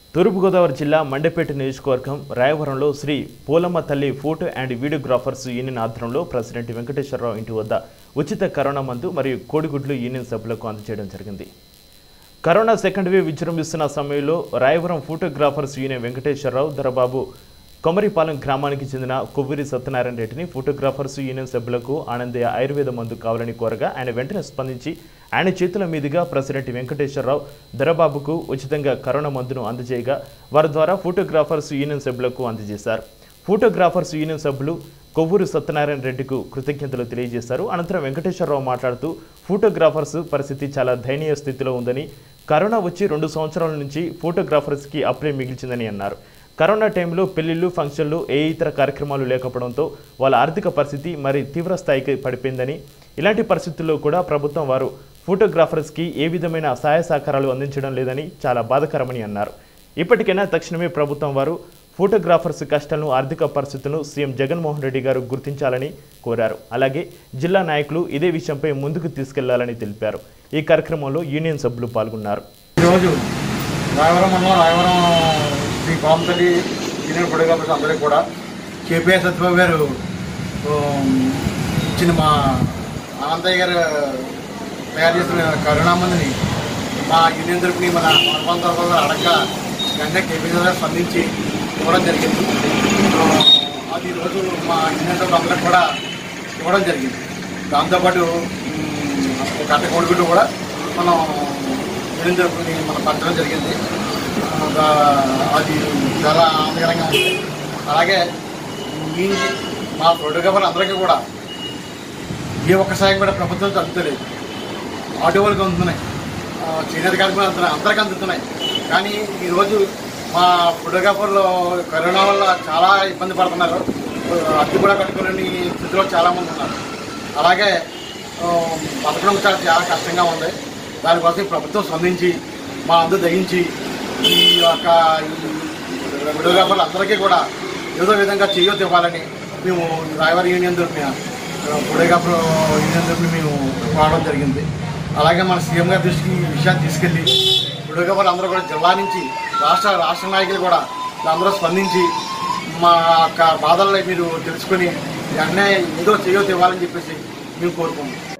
తూర్పుగోదావరి జిల్లా మండపేట నియోజకవర్గం రాయవరంలో శ్రీ పూలమ్మ తల్లి ఫోటో అండ్ వీడియోగ్రాఫర్స్ యూనియన్ ఆధ్వర్యంలో ప్రెసిడెంట్ వెంకటేశ్వరరావు ఇంటి వద్ద ఉచిత కరోనా మందు మరియు కోడిగుడ్లు యూనియన్ సభ్యులకు అందజేయడం జరిగింది కరోనా సెకండ్ వేవ్ విజృంభిస్తున్న సమయంలో రాయవరం ఫోటోగ్రాఫర్స్ యూనియన్ వెంకటేశ్వరరావు దొరబాబు కొమరిపాలెం గ్రామానికి చెందిన కొవ్వూరి సత్యనారాయణ రెడ్డిని ఫోటోగ్రాఫర్స్ యూనియన్ సభ్యులకు ఆనందయ్య ఆయుర్వేద మందు కావాలని కోరగా ఆయన వెంటనే స్పందించి ఆయన చేతుల మీదుగా ప్రెసిడెంట్ వెంకటేశ్వరరావు దొరబాబుకు ఉచితంగా కరోనా మందును అందజేయగా వారి ద్వారా ఫోటోగ్రాఫర్స్ యూనియన్ సభ్యులకు అందజేశారు ఫోటోగ్రాఫర్స్ యూనియన్ సభ్యులు కొవ్వూరు సత్యనారాయణ రెడ్డికు కృతజ్ఞతలు తెలియజేశారు అనంతరం వెంకటేశ్వరరావు మాట్లాడుతూ ఫోటోగ్రాఫర్స్ పరిస్థితి చాలా దయనీయ స్థితిలో ఉందని కరోనా వచ్చి రెండు సంవత్సరాల నుంచి ఫోటోగ్రాఫర్స్కి అప్పుడే మిగిల్చిందని అన్నారు కరోనా టైంలో పెళ్లిళ్ళు ఫంక్షన్లు ఏ ఇతర కార్యక్రమాలు లేకపోవడంతో వాళ్ళ ఆర్థిక పరిస్థితి మరి తీవ్ర స్థాయికి పడిపోయిందని ఇలాంటి పరిస్థితుల్లో కూడా ప్రభుత్వం వారు ఫోటోగ్రాఫర్స్కి ఏ విధమైన సహాయ సహకారాలు అందించడం లేదని చాలా బాధకరమని అన్నారు ఇప్పటికైనా తక్షణమే ప్రభుత్వం వారు ఫోటోగ్రాఫర్స్ కష్టాలను ఆర్థిక పరిస్థితులను సీఎం జగన్మోహన్ రెడ్డి గారు గుర్తించాలని కోరారు అలాగే జిల్లా నాయకులు ఇదే విషయంపై ముందుకు తీసుకెళ్లాలని తెలిపారు ఈ కార్యక్రమంలో యూనియన్ సభ్యులు పాల్గొన్నారు ఈరోజు రాయవరం మండలం రాయవరం శ్రీ పాంతల్లి యూనియన్ ఫోటోగ్రాఫర్స్ అందరికీ కూడా కేపీఎస్ సత్యబాబు గారు ఉమ్, ఇచ్చిన మా అనంతయ్య గారు తయారు చేసిన కరోనా మందుని మా యూనియన్ తరపుని మన మనపాల తరఫున అడగ వెంటనే కేపీఎస్ గారు స్పందించి ఇవ్వడం జరిగింది ఆ, అది ఈరోజు మా యూనియన్ తరఫున అందరికి కూడా ఇవ్వడం జరిగింది దాంతోపాటు ఉమ్, ఒక అట్ట కొడుకులు కూడా మనం యూనియన్ తరపుని మనం పంచడం జరిగింది ఆ, దా- అది చాలా ఆనందకరంగా ఉంది అలాగే మీ మా ఫోటోగ్రాఫర్ అందరికీ కూడా ఏ ఒక్క సాయం కూడా ప్రభుత్వం అందుతలేదు ఆటో వాళ్ళకి అందుతున్నాయి ఆ, చేనేత కార్మికులు అందుతున్నాయి అందరికీ అందుతున్నాయి కానీ ఈరోజు మా ఫోటోగ్రాఫర్లు కరోనా వల్ల చాలా ఇబ్బంది పడుతున్నారు అద్దె కూడా కట్టుకోలేని స్థితిలో చాలామంది ఉన్నారు అలాగే ఆ, బతకడం చాలా చాలా కష్టంగా ఉంది దానికోసం ఈ ప్రభుత్వం స్పందించి మా అందరూ దయించి ఈ యొక్క ఈ ఫోటోగ్రాఫర్లు అందరికీ కూడా ఏదో విధంగా చేయొద్దు ఇవ్వాలని మేము రాయవారి యూనియన్ తరఫున ఫోటోగ్రాఫర్ యూనియన్ తరఫున మేము రావడం జరిగింది అలాగే మన సీఎం గారి దృష్టికి ఈ విషయాన్ని తీసుకెళ్ళి ఫోటోగ్రాఫర్లు అందరూ కూడా జిల్లా నుంచి రాష్ట్ర రాష్ట్ర నాయకులు కూడా అందరూ స్పందించి మా యొక్క బాధల్ని మీరు తెలుసుకొని వెంటనే ఏదో చేయొద్దు ఇవ్వాలని చెప్పేసి మేము కోరుకుంటున్నాం